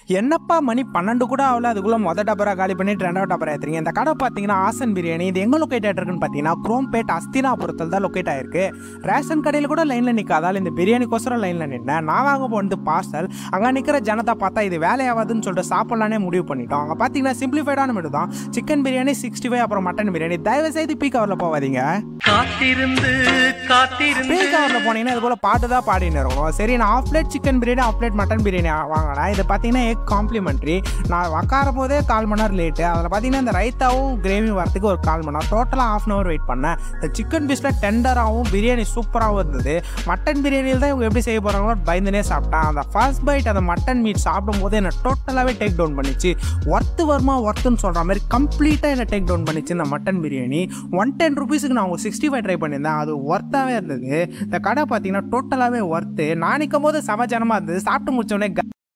என்னப்பா மணி பன்னெண்டு கூட ஆகல அதுக்குள்ள மொதல் டபரா காலி பண்ணிட்டு ரெண்டாவது டபரா ஏற்றுறீங்க இந்த கடை பார்த்தீங்கன்னா ஆசன் பிரியாணி இது எங்கே லொக்கேட் ஆகிருக்குன்னு பார்த்தீங்கன்னா குரோம்பேட் அஸ்தினாபுரத்தில் தான் லொக்கேட் ஆயிருக்கு ரேஷன் கடையில் கூட லைனில் நிற்காதால் இந்த பிரியாணிக்கோசரம் லைனில் நின்னேன் நான் வாங்க போனது பார்சல் அங்கே நிற்கிற ஜனதா பார்த்தா இது வேலையாகாதுன்னு சொல்லிட்டு சாப்பிட்லானே முடிவு பண்ணிட்டோம் அங்கே பார்த்தீங்கன்னா சிம்பிளிஃபைடான மெனு தான் சிக்கன் பிரியாணி சிக்ஸ்டி ஃபைவ் அப்புறம் மட்டன் பிரியாணி தயவு செய்து பீக் கவரில் போகாதீங்க காத்திருந்து காத்திருந்து ஃப்ரீ கவரில் போனீங்கன்னா இது போல் பாட்டு தான் பாடின்னு இருக்கும் சரி நான் half plate chicken biryani half plate mutton biryani வாங்கினேன் இது பார்த்தீங்கன்னா எக் காம்ப்ளிமெண்ட்ரி நான் உக்கார போதே கால் மணி நேரம் லேட்டு அதில் பார்த்தீங்கன்னா இந்த ரைத்தாவும் கிரேவி வரதுக்கு ஒரு கால் மணி நேரம் டோட்டலாக ஹாஃப் அன் ஹவர் வெயிட் பண்ணேன் இந்த சிக்கன் பீஸில் டெண்டராகவும் பிரியாணி சூப்பராகவும் இருந்தது மட்டன் பிரியாணியில் தான் இவங்க எப்படி செய்ய போகிறாங்களோ பயந்துனே சாப்பிட்டேன் அந்த ஃபர்ஸ்ட் பைட் அந்த மட்டன் மீட் சாப்பிடும் போது என்னை டோட்டலாகவே டேக் டவுன் பண்ணிச்சு ஒர்த்து வருமா ஒர்த்துன்னு சொல்கிற மாதிரி கம்ப்ளீட்டாக என்னை டேக் டவுன் பண்ணிச்சு இந்த மட்டன் பிரியாணி ஒன் டென் ருபீஸுக்கு நான் ஒரு சிக்ஸ்டி ஃபைவ் ட்ரை பண்ணியிருந்தேன் அது ஒர்த்தாகவே இருந்தது இந்த கடை பார்த்தீங்கன்னா டோட்டலாகவே ஒர்த்து நான் நிற்கும் போது சமஜனமாக இருந்தது சாப்பிட்டு முடிச்ச உடனே